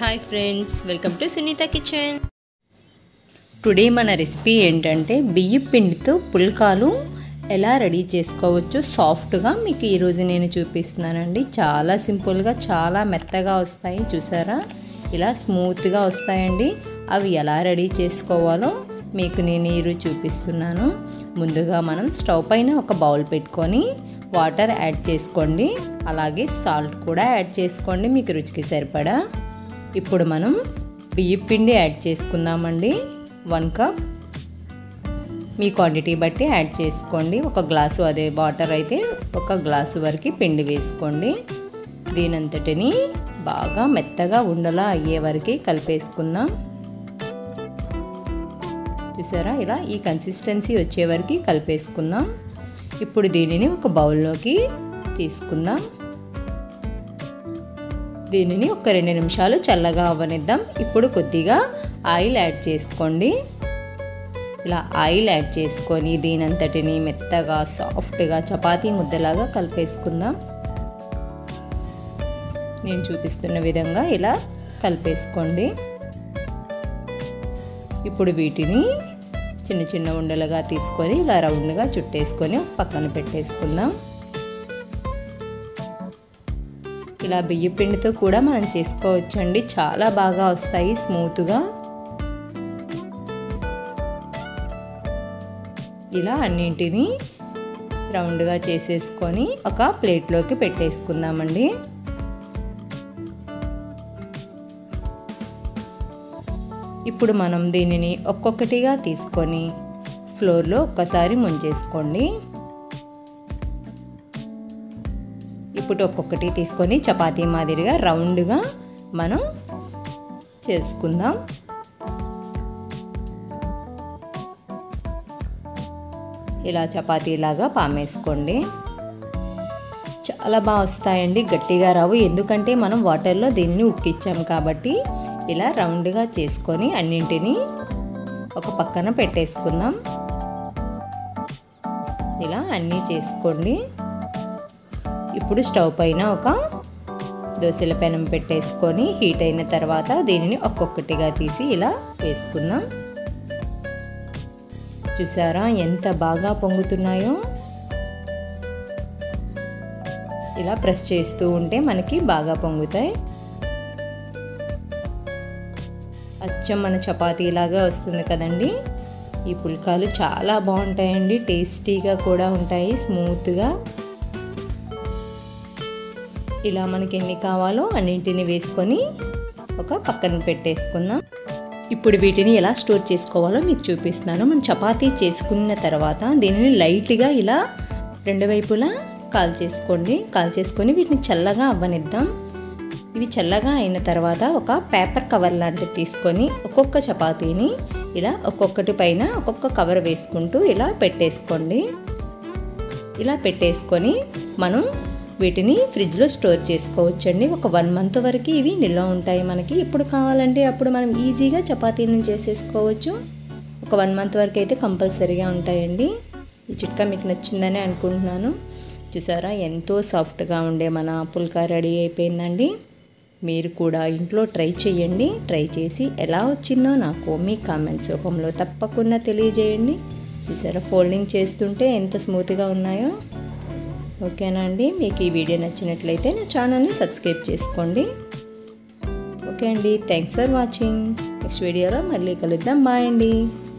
hi friends welcome to Sunitha kitchen today మన recipe ఏంటంటే బియ్యం పిండితో పుల్కాలు ఎలా రెడీ చేసుకోవచ్చు సాఫ్ట్గా మీకు ఈరోజు నేను చూపిస్తున్నానండి చాలా సింపుల్గా చాలా మెత్తగా వస్తాయి చూసారా ఇలా స్మూత్గా వస్తాయండి అవి ఎలా రెడీ చేసుకోవాలో మీకు నేను ఈరోజు చూపిస్తున్నాను ముందుగా మనం స్టవ్ పైన ఒక బౌల్ పెట్టుకొని వాటర్ యాడ్ చేసుకోండి అలాగే సాల్ట్ కూడా యాడ్ చేసుకోండి మీకు రుచికి సరిపడా ఇప్పుడు మనం బియ్యం పిండి యాడ్ చేసుకుందామండి వన్ కప్ మీ క్వాంటిటీ బట్టి యాడ్ చేసుకోండి ఒక గ్లాసు అదే వాటర్ అయితే ఒక గ్లాసు వరకు పిండి వేసుకోండి దీనంతటిని బాగా మెత్తగా ఉండలా అయ్యే వరకు కలిపేసుకుందాం చూసారా ఇలా ఈ కన్సిస్టెన్సీ వచ్చే వరకు కలిపేసుకుందాం ఇప్పుడు దీనిని ఒక బౌల్లోకి తీసుకుందాం దీనిని ఒక రెండు నిమిషాలు చల్లగా అవ్వనిద్దాం ఇప్పుడు కొద్దిగా ఆయిల్ యాడ్ చేసుకోండి ఇలా ఆయిల్ యాడ్ చేసుకొని దీనంతటిని మెత్తగా సాఫ్ట్గా చపాతీ ముద్దలాగా కలిపేసుకుందాం నేను చూపిస్తున్న విధంగా ఇలా కలిపేసుకోండి ఇప్పుడు వీటిని చిన్న చిన్న ఉండలుగా తీసుకొని ఇలా రౌండ్గా చుట్టేసుకొని పక్కన పెట్టేసుకుందాం ఇలా బియ్య పిండితో కూడా మనం చేసుకోవచ్చండి చాలా బాగా వస్తాయి స్మూత్గా ఇలా అన్నింటినీ రౌండ్గా చేసేసుకొని ఒక ప్లేట్లోకి పెట్టేసుకుందామండి ఇప్పుడు మనం దీనిని ఒక్కొక్కటిగా తీసుకొని ఫ్లోర్లో ఒక్కసారి ముంచేసుకోండి ఇప్పుడు ఒక్కొక్కటి తీసుకొని చపాతీ మాదిరిగా రౌండ్గా మనం చేసుకుందాం ఇలా చపాతీలాగా పామేసుకోండి చాలా బాగా వస్తాయండి గట్టిగా రావు ఎందుకంటే మనం వాటర్లో దీన్ని ఉక్కిచ్చాం కాబట్టి ఇలా రౌండ్గా చేసుకొని అన్నింటినీ ఒక పక్కన పెట్టేసుకుందాం ఇలా అన్నీ చేసుకోండి ఇప్పుడు స్టవ్ పైన ఒక దోశల పెనం పెట్టేసుకొని హీట్ అయిన తర్వాత దీనిని ఒక్కొక్కటిగా తీసి ఇలా వేసుకుందాం చూసారా ఎంత బాగా పొంగుతున్నాయో ఇలా ప్రెస్ చేస్తూ ఉంటే మనకి బాగా పొంగుతాయి అచ్చం మన చపాతీలాగా వస్తుంది కదండి ఈ పుల్కాలు చాలా బాగుంటాయండి టేస్టీగా కూడా ఉంటాయి స్మూత్గా ఇలా మనకి ఎన్ని కావాలో అన్నింటిని వేసుకొని ఒక పక్కన పెట్టేసుకుందాం ఇప్పుడు వీటిని ఎలా స్టోర్ చేసుకోవాలో మీకు చూపిస్తున్నాను మనం చపాతీ చేసుకున్న తర్వాత దీనిని లైట్గా ఇలా రెండు వైపులా కాల్ చేసుకోండి కాల్ చేసుకొని వీటిని చల్లగా అవ్వనిద్దాం ఇవి చల్లగా అయిన తర్వాత ఒక పేపర్ కవర్ లాంటిది తీసుకొని ఒక్కొక్క చపాతీని ఇలా ఒక్కొక్కటి పైన ఒక్కొక్క కవర్ వేసుకుంటూ ఇలా పెట్టేసుకోండి ఇలా పెట్టేసుకొని మనం వీటిని ఫ్రిడ్జ్లో స్టోర్ చేసుకోవచ్చండి ఒక వన్ మంత్ వరకు ఇవి నిల్వ ఉంటాయి మనకి ఎప్పుడు కావాలంటే అప్పుడు మనం ఈజీగా చపాతీలను చేసేసుకోవచ్చు ఒక వన్ మంత్ వరకు అయితే కంపల్సరీగా ఉంటాయండి ఈ చిట్కా మీకు నచ్చిందని అనుకుంటున్నాను చూసారా ఎంతో సాఫ్ట్గా ఉండే మన పుల్కా రెడీ అయిపోయిందండి మీరు కూడా ఇంట్లో ట్రై చేయండి ట్రై చేసి ఎలా వచ్చిందో నాకు మీ కామెంట్స్ రూపంలో తప్పకుండా తెలియజేయండి చూసారా ఫోల్డింగ్ చేస్తుంటే ఎంత స్మూత్గా ఉన్నాయో ఓకేనా అండి మీకు ఈ వీడియో నచ్చినట్లయితే నా ఛానల్ని సబ్స్క్రైబ్ చేసుకోండి ఓకే అండి థ్యాంక్స్ ఫర్ వాచింగ్ నెక్స్ట్ వీడియోలో మళ్ళీ కలుద్దాం బాయ్ అండి